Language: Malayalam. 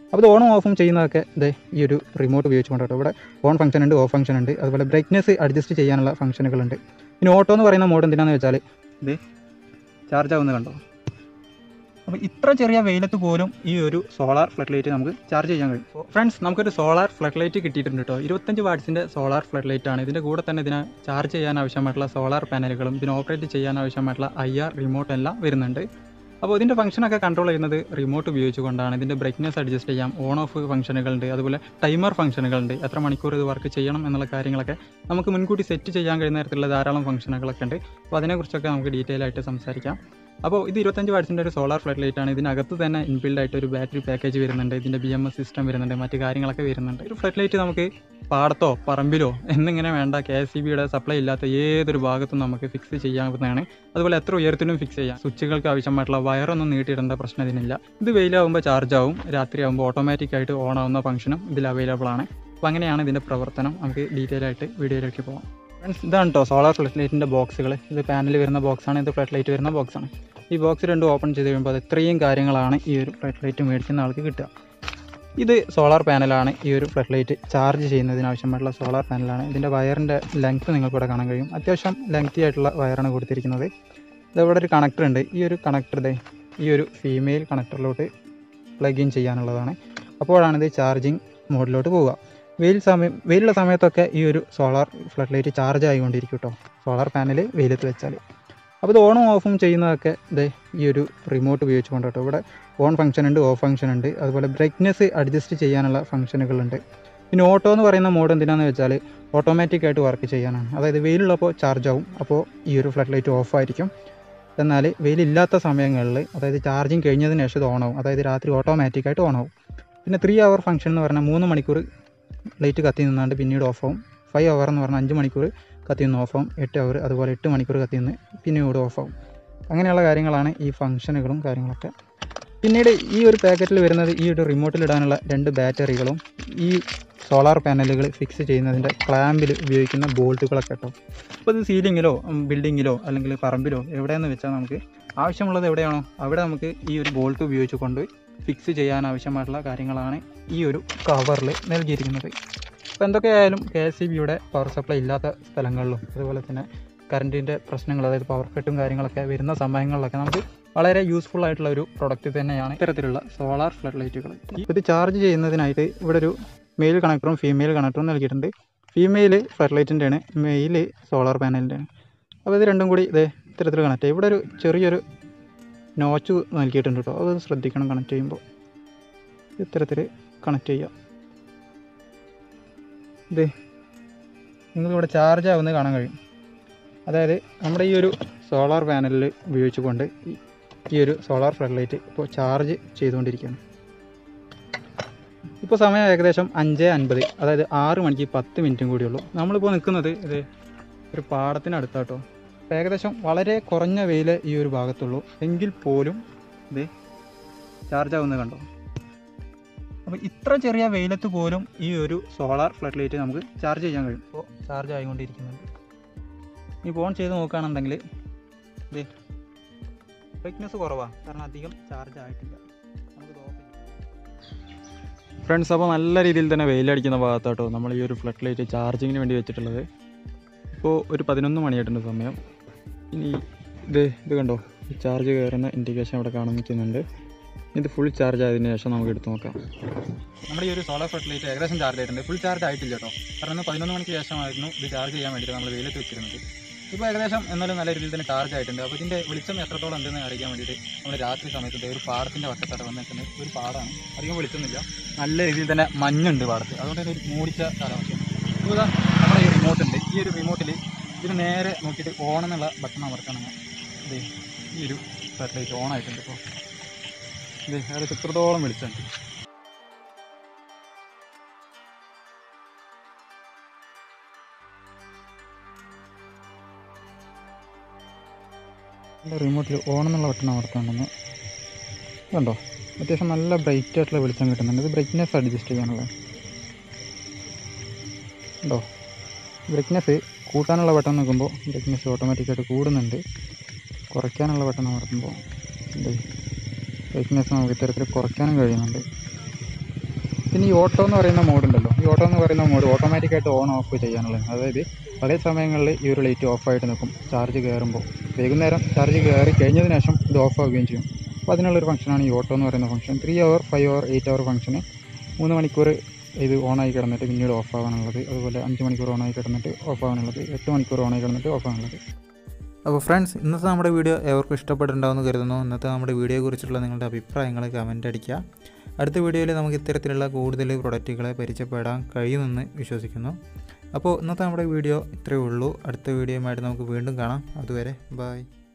അപ്പോൾ ഇത് ഓണും ഓഫും ചെയ്യുന്നതൊക്കെ ഇത് ഈ ഒരു റിമോട്ട് ഉപയോഗിച്ചുകൊണ്ട് കേട്ടോ ഇവിടെ ഓൺ ഫംഗ്ഷൻ ഉണ്ട് ഓഫ് ഫംഗ്ഷൻ ഉണ്ട് അതുപോലെ ബ്രൈറ്റ്നെസ് അഡ്ജസ്റ്റ് ചെയ്യാനുള്ള ഫംഗ്ഷനുകളുണ്ട് പിന്നെ ഓട്ടോ എന്ന് പറയുന്ന മോഡ് എന്തിനാന്ന് വെച്ചാൽ ഇത് ചാർജ് ആവുന്നത് കണ്ടോ അപ്പോൾ ഇത്ര ചെറിയ വെയിലത്ത് പോലും ഈ ഒരു സോളാർ ഫ്ലഡ് ലൈറ്റ് നമുക്ക് ചാർജ് ചെയ്യാൻ കഴിയും ഫ്രണ്ട്സ് നമുക്കൊരു സോളാർ ഫ്ലഡ് ലൈറ്റ് കിട്ടിയിട്ടുണ്ട് കേട്ടോ ഇരുപത്തഞ്ച് വാട്ട്സിൻ്റെ സോളാർ ഫ്ലഡ് ലൈറ്റ് ആണ് ഇതിൻ്റെ കൂടെ തന്നെ ഇതിനെ ചാർജ് ചെയ്യാൻ ആവശ്യമായിട്ടുള്ള സോളാർ പാനലുകളും ഇതിനെ ഓപ്പറേറ്റ് ചെയ്യാൻ ആവശ്യമായിട്ടുള്ള ഐ ആർ റിമോട്ട് എല്ലാം വരുന്നുണ്ട് അപ്പോൾ ഇതിൻ്റെ ഫംഗ്ഷനൊക്കെ കൺട്രോൾ ചെയ്യുന്നത് റിമോട്ട് ഉപയോഗിച്ചുകൊണ്ടാണ് ഇതിൻ്റെ ബ്രൈറ്റ്നസ് അഡ്ജസ്റ്റ് ചെയ്യാം ഓൺ ഓഫ് ഫംഗ്ഷനുകളുണ്ട് അതുപോലെ ടൈമർ ഫംഗ്ഷനുകളുണ്ട് എത്ര മണിക്കൂർ ഇത് വർക്ക് ചെയ്യണം എന്നുള്ള കാര്യങ്ങളൊക്കെ നമുക്ക് മുൻകൂട്ടി സെറ്റ് ചെയ്യാൻ കഴിയുന്ന തരത്തിലുള്ള ധാരാളം ഫംഗ്ഷനുകളൊക്കെ ഉണ്ട് അപ്പോൾ അതിനെക്കുറിച്ചൊക്കെ നമുക്ക് ഡീറ്റെയിൽ ആയിട്ട് സംസാരിക്കാം അപ്പോൾ ഇത് ഇരുപത്തഞ്ച് വാട്സിൻ്റെ ഒരു സോളാർ ഫ്ലഡ് ലൈറ്റ് ആണ് ഇതിനകത്ത് തന്നെ ഇൻബിൽഡ് ആയിട്ട് ഒരു ബാറ്ററി പാക്കേജ് വരുന്നുണ്ട് ഇതിൻ്റെ ബി എം എസ് സിസ്റ്റം വരുന്നുണ്ട് മറ്റു കാര്യങ്ങളൊക്കെ വരുന്നുണ്ട് ഒരു ഫ്ലഡ് ലൈറ്റ് നമുക്ക് പാടത്തോ പറമ്പിലോ എന്നിങ്ങനെ വേണ്ട കെ എസ് സി ബിയുടെ സപ്ലൈ ഇല്ലാത്ത ഏതൊരു ഭാഗത്തും നമുക്ക് ഫിക്സ് ചെയ്യാവുന്നതാണ് അതുപോലെ എത്ര ഉയരത്തിലും ഫിക്സ് ചെയ്യാം സ്വിച്ചുകൾക്ക് ആവശ്യമായിട്ടുള്ള വയറൊന്നും നീട്ടിയിടേണ്ട പ്രശ്നം ഇതിനില്ല ഇത് വെയിലാവുമ്പോൾ ചാർജ് ആവും രാത്രി ആകുമ്പോൾ ഓട്ടോമാറ്റിക് ആയിട്ട് ഓൺ ആവുന്ന ഫംഗ്ഷനും ഇതിൽ അവൈലബിൾ ആണ് അപ്പോൾ അങ്ങനെയാണ് ഇതിൻ്റെ പ്രവർത്തനം നമുക്ക് ഡീറ്റെയിൽ ആയിട്ട് വീഡിയോയിലേക്ക് പോകാം ഫ്രണ്ട്സ് ഇതാണ് കേട്ടോ സോളാർ ഫ്ലഡ് ലൈറ്റിൻ്റെ ബോക്സുകൾ ഇത് പാനൽ വരുന്ന ബോക്സാണ് ഇത് ഫ്ലഡ് ലൈറ്റ് വരുന്ന ബോക്സാണ് ഈ ബോക്സ് രണ്ടും ഓപ്പൺ ചെയ്ത് കഴിയുമ്പോൾ അത് ഇത്രയും കാര്യങ്ങളാണ് ഈ ഒരു ഫ്ലഡ് ലൈറ്റ് മേടിക്കുന്ന ആൾക്ക് കിട്ടുക ഇത് സോളാർ പാനലാണ് ഈ ഒരു ഫ്ലഡ് ലൈറ്റ് ചാർജ് ചെയ്യുന്നതിന് ആവശ്യമായിട്ടുള്ള സോളാർ പാനലാണ് ഇതിൻ്റെ വയറിൻ്റെ ലെങ്ത്ത് നിങ്ങൾക്ക് ഇവിടെ കാണാൻ കഴിയും അത്യാവശ്യം ലെങ്തി ആയിട്ടുള്ള വയറാണ് കൊടുത്തിരിക്കുന്നത് ഇത് ഇവിടെ ഒരു കണക്ടർ ഉണ്ട് ഈ ഒരു കണക്ടർ ഇതേ ഈ ഒരു ഫീമെയിൽ കണക്ടറിലോട്ട് പ്ലഗ് ഇൻ ചെയ്യാനുള്ളതാണ് അപ്പോഴാണ് ഇത് ചാർജിങ് മോഡിലോട്ട് പോവുക വെയിൽ സമയം വെയിലുള്ള സമയത്തൊക്കെ ഈ ഒരു സോളാർ ഫ്ലഡ് ലൈറ്റ് ചാർജ് ആയിക്കൊണ്ടിരിക്കും കേട്ടോ സോളാർ പാനൽ വെയിലത്ത് വെച്ചാൽ അപ്പോൾ ഇത് ഓണും ഓഫും ചെയ്യുന്നതൊക്കെ ഇത് ഈ ഒരു റിമോട്ട് ഉപയോഗിച്ചുകൊണ്ട് കേട്ടോ ഇവിടെ ഓൺ ഫംഗ്ഷൻ ഉണ്ട് ഓഫ് ഫംഗ്ഷൻ ഉണ്ട് അതുപോലെ ബ്രൈറ്റ്നെസ് അഡ്ജസ്റ്റ് ചെയ്യാനുള്ള ഫംഗ്ഷനുകളുണ്ട് പിന്നെ ഓട്ടോ എന്ന് പറയുന്ന മോഡ് എന്തിനാന്ന് വെച്ചാൽ ഓട്ടോമാറ്റിക് ആയിട്ട് വർക്ക് ചെയ്യാനാണ് അതായത് വെയിലുള്ളപ്പോൾ ചാർജ് ആവും അപ്പോൾ ഈ ഒരു ഫ്ലഡ് ലൈറ്റ് ഓഫ് ആയിരിക്കും എന്നാൽ വെയിലില്ലാത്ത സമയങ്ങളിൽ അതായത് ചാർജിങ് കഴിഞ്ഞതിന് ശേഷം ഇത് ഓണാവും അതായത് രാത്രി ഓട്ടോമാറ്റിക്കായിട്ട് ഓണാവും പിന്നെ ത്രീ അവർ ഫംഗ്ഷൻ എന്ന് പറഞ്ഞാൽ മൂന്ന് മണിക്കൂർ ലൈറ്റ് കത്തി നിന്നാണ്ട് പിന്നീട് ഓഫ് ആവും ഫൈവ് അവർ എന്ന് പറഞ്ഞാൽ അഞ്ച് മണിക്കൂർ കത്തി നിന്ന് ഓഫ് ആവും എട്ട് അവർ അതുപോലെ എട്ട് മണിക്കൂർ കത്തി നിന്ന് പിന്നീട് ഓഫ് ആവും അങ്ങനെയുള്ള കാര്യങ്ങളാണ് ഈ ഫംഗ്ഷനുകളും കാര്യങ്ങളൊക്കെ പിന്നീട് ഈ ഒരു പാക്കറ്റിൽ വരുന്നത് ഈ ഒരു റിമോട്ടിൽ ഇടാനുള്ള രണ്ട് ബാറ്ററികളും ഈ സോളാർ പാനലുകൾ ഫിക്സ് ചെയ്യുന്നതിൻ്റെ ക്ലാമ്പിൽ ഉപയോഗിക്കുന്ന ബോൾട്ടുകളൊക്കെ കേട്ടോ അപ്പോൾ ഇത് സീലിങ്ങിലോ ബിൽഡിങ്ങിലോ അല്ലെങ്കിൽ പറമ്പിലോ എവിടെയെന്ന് വെച്ചാൽ നമുക്ക് ആവശ്യമുള്ളത് എവിടെയാണോ അവിടെ നമുക്ക് ഈ ഒരു ബോൾട്ട് ഉപയോഗിച്ചുകൊണ്ട് ഫിക്സ് ചെയ്യാൻ ആവശ്യമായിട്ടുള്ള കാര്യങ്ങളാണ് ഈ ഒരു കവറിൽ നൽകിയിരിക്കുന്നത് അപ്പോൾ എന്തൊക്കെയായാലും കെ എസ് സി ബിയുടെ പവർ സപ്ലൈ ഇല്ലാത്ത സ്ഥലങ്ങളിലും അതുപോലെ തന്നെ കറണ്ടിൻ്റെ പ്രശ്നങ്ങൾ അതായത് പവർ കട്ടും കാര്യങ്ങളൊക്കെ വരുന്ന സമയങ്ങളിലൊക്കെ നമുക്ക് വളരെ യൂസ്ഫുൾ ആയിട്ടുള്ള ഒരു പ്രൊഡക്റ്റ് തന്നെയാണ് ഇത്തരത്തിലുള്ള സോളാർ ഫ്ലഡ് ലൈറ്റുകൾ ഇത് ചാർജ് ചെയ്യുന്നതിനായിട്ട് ഇവിടെ ഒരു മെയിൽ കണക്ടറും ഫീമെയിൽ കണക്ടറും നൽകിയിട്ടുണ്ട് ഫീമെയിൽ ഫ്ലഡ് ലൈറ്റിൻ്റെ ആണ് മെയിൽ സോളാർ പാനലിൻ്റെ ആണ് അപ്പോൾ ഇത് രണ്ടും കൂടി ഇത് ഇത്തരത്തിൽ കണക്ട് ചെയ്യും ഇവിടെ ഒരു ചെറിയൊരു നോച്ച് നൽകിയിട്ടുണ്ട് കേട്ടോ അത് ശ്രദ്ധിക്കണം കണക്ട് ചെയ്യുമ്പോൾ ഇത്തരത്തിൽ കണക്ട് ചെയ്യുക ഇത് നിങ്ങളിവിടെ ചാർജ് ആവുന്നത് കാണാൻ കഴിയും അതായത് നമ്മുടെ ഈ ഒരു സോളാർ പാനലിൽ ഉപയോഗിച്ചുകൊണ്ട് ഈ- ഈ ഒരു സോളാർ ഫ്ലഡ് ലൈറ്റ് ഇപ്പോൾ ചാർജ് ചെയ്തുകൊണ്ടിരിക്കുകയാണ് ഇപ്പോൾ സമയം ഏകദേശം അഞ്ച് അൻപത് അതായത് ആറ് മണിക്ക് പത്ത് മിനിറ്റും കൂടിയുള്ളൂ നമ്മളിപ്പോൾ നിൽക്കുന്നത് ഇത് ഒരു പാടത്തിനടുത്താട്ടോ അപ്പോൾ ഏകദേശം വളരെ കുറഞ്ഞ വെയിൽ ഈ ഒരു ഭാഗത്തുള്ളൂ എങ്കിൽ പോലും ഇത് ചാർജ് ആവുന്നത് കണ്ടോ അപ്പോൾ ഇത്ര ചെറിയ വെയിലത്ത് പോലും ഈ ഒരു സോളാർ ഫ്ലഡ് ലൈറ്റ് നമുക്ക് ചാർജ് ചെയ്യാൻ കഴിയും ഇപ്പോൾ ചാർജ് ആയിക്കൊണ്ടിരിക്കുന്നുണ്ട് ഈ ഓൺ ചെയ്ത് നോക്കുകയാണെന്നുണ്ടെങ്കിൽ ഇത് ബ്രൈറ്റ്നസ് കുറവാണ് കാരണം അധികം ചാർജ് ആയിട്ടില്ല നമുക്ക് ഓഫ് ഫ്രണ്ട്സ് അപ്പോൾ നല്ല രീതിയിൽ തന്നെ വെയിലടിക്കുന്ന ഭാഗത്താട്ടോ നമ്മൾ ഈ ഒരു ഫ്ലഡ് ലൈറ്റ് ചാർജിങ്ങിന് വേണ്ടി വെച്ചിട്ടുള്ളത് ഇപ്പോൾ ഒരു പതിനൊന്ന് മണിയായിട്ടുണ്ട് സമയം ഇനി ഇത് ഇത് കണ്ടോ ഈ ചാർജ് കയറുന്ന ഇൻഡിക്കേഷൻ അവിടെ കാണാൻ നിൽക്കുന്നുണ്ട് ഇത് ഫുൾ ചാർജ് ആയതിനു ശേഷം നമുക്ക് എടുത്ത് നോക്കാം നമ്മുടെ ഈ ഒരു സോളാർ ഫ്ലഡ് ലൈറ്റ് ഏകദേശം ചാർജ് ആയിട്ടുണ്ട് ഫുൾ ചാർജ് ആയിട്ടില്ല കേട്ടോ കാരണം ഇന്ന് പതിനൊന്ന് മണിക്ക് ശേഷമായിരുന്നു ഇത് ചാർജ് ചെയ്യാൻ വേണ്ടിയിട്ട് നമ്മൾ വെയിലത്ത് വെച്ചിരുന്നത് ഇപ്പോൾ ഏകദേശം എന്നാലും നല്ല രീതിയിൽ തന്നെ ചാർജ് ആയിട്ടുണ്ട് അപ്പോൾ ഇതിൻ്റെ വെളിച്ചം എത്രത്തോളം ഉണ്ടെന്ന് അറിയിക്കാൻ വേണ്ടിയിട്ട് നമ്മൾ രാത്രി സമയത്ത് ദേ ഒരു പാടത്തിൻ്റെ വശത്തോട്ട് വന്നിട്ടുണ്ട് ഒരു പാടമാണ് അധികം വെളിച്ചൊന്നുമില്ല നല്ല രീതിയിൽ തന്നെ മഞ്ഞുണ്ട് പാടത്ത് അതുകൊണ്ട് തന്നെ ഒരു മൂടിച്ച കാലാവസ്ഥയാണ് ഇപ്പോൾ ഇതാ നമ്മുടെ ഈ റിമോട്ട് ഉണ്ട് ഈ ഒരു റിമോട്ടിൽ ഇതിന് നേരെ നോക്കിയിട്ട് ഓൺ എന്നുള്ള ബട്ടൺ അമർത്തണം ഇത് ഈ ഒരു സാറ്റലൈറ്റ് ഓൺ ആയിട്ടുണ്ട് ഇപ്പോൾ ഇത് ഏകദേശം ഇത്രത്തോളം വെളിച്ചമുണ്ട് റിമോട്ടിൽ ഓൺ എന്നുള്ള ബട്ടൺ അമർത്താണ്ടെന്ന് കണ്ടോ അത്യാവശ്യം നല്ല ബ്രൈറ്റ് ആയിട്ടുള്ള വെളിച്ചം കിട്ടുന്നുണ്ട് ഇത് ബ്രൈറ്റ്നെസ് അഡ്ജസ്റ്റ് ചെയ്യാനുള്ളത് ഉണ്ടോ ബ്രൈറ്റ്നെസ് കൂട്ടാനുള്ള ബട്ടൺ നോക്കുമ്പോൾ ബ്രൈറ്റ്നെസ് ഓട്ടോമാറ്റിക്കായിട്ട് കൂടുന്നുണ്ട് കുറയ്ക്കാനുള്ള ബട്ടൺ അമർത്തുമ്പോൾ ബ്രൈറ്റ്നെസ് നമുക്ക് ഇത്തരത്തിൽ കുറയ്ക്കാനും കഴിയുന്നുണ്ട് പിന്നെ ഈ ഓട്ടോ എന്ന് പറയുന്ന മോഡ് ഉണ്ടല്ലോ ഈ ഓട്ടോ എന്ന് പറയുന്ന മോഡ് ഓട്ടോമാറ്റിക്കായിട്ട് ഓൺ ഓഫ് ചെയ്യാനുള്ളത് അതായത് പല സമയങ്ങളിൽ ഈ ഒരു ലൈറ്റ് ഓഫായിട്ട് നിൽക്കും ചാർജ് കയറുമ്പോൾ വൈകുന്നേരം ചാർജ് കയറി കഴിഞ്ഞതിന് ശേഷം ഇത് ഓഫ് ആവുകയും ചെയ്യും അപ്പോൾ അതിനുള്ളൊരു ഫംഗ്ഷനാണ് ഈ ഓട്ടോ എന്ന് പറയുന്ന function three hour five hour eight hour ഫംഗ്ഷന് മൂന്ന് മണിക്കൂർ ഇത് ഓണായി കിടന്നിട്ട് പിന്നീട് ഓഫ് ആവാനുള്ളത് അതുപോലെ അഞ്ച് മണിക്കൂർ ഓണായി കിടന്നിട്ട് ഓഫ് ആവാനുള്ളത് എട്ട് മണിക്കൂർ ഓണായി കിടന്നിട്ട് ഓഫ് ആവാനുള്ളത് അപ്പോൾ ഫ്രണ്ട്സ് ഇന്നത്തെ നമ്മുടെ വീഡിയോ എവർക്കും ഇഷ്ടപ്പെട്ടിട്ടുണ്ടാവുമെന്ന് കരുതുന്നു ഇന്നത്തെ നമ്മുടെ വീഡിയോയെക്കുറിച്ചുള്ള നിങ്ങളുടെ അഭിപ്രായങ്ങൾ കമൻ്റ് അടിക്കുക അടുത്ത വീഡിയോയിൽ നമുക്ക് ഇത്തരത്തിലുള്ള കൂടുതൽ പ്രൊഡക്റ്റുകളെ പരിചയപ്പെടാൻ കഴിയുമെന്ന് വിശ്വസിക്കുന്നു അപ്പോൾ ഇന്നത്തെ നമ്മുടെ വീഡിയോ ഇത്രയേ ഉള്ളൂ അടുത്ത വീഡിയോയുമായിട്ട് നമുക്ക് വീണ്ടും കാണാം അതുവരെ ബായ്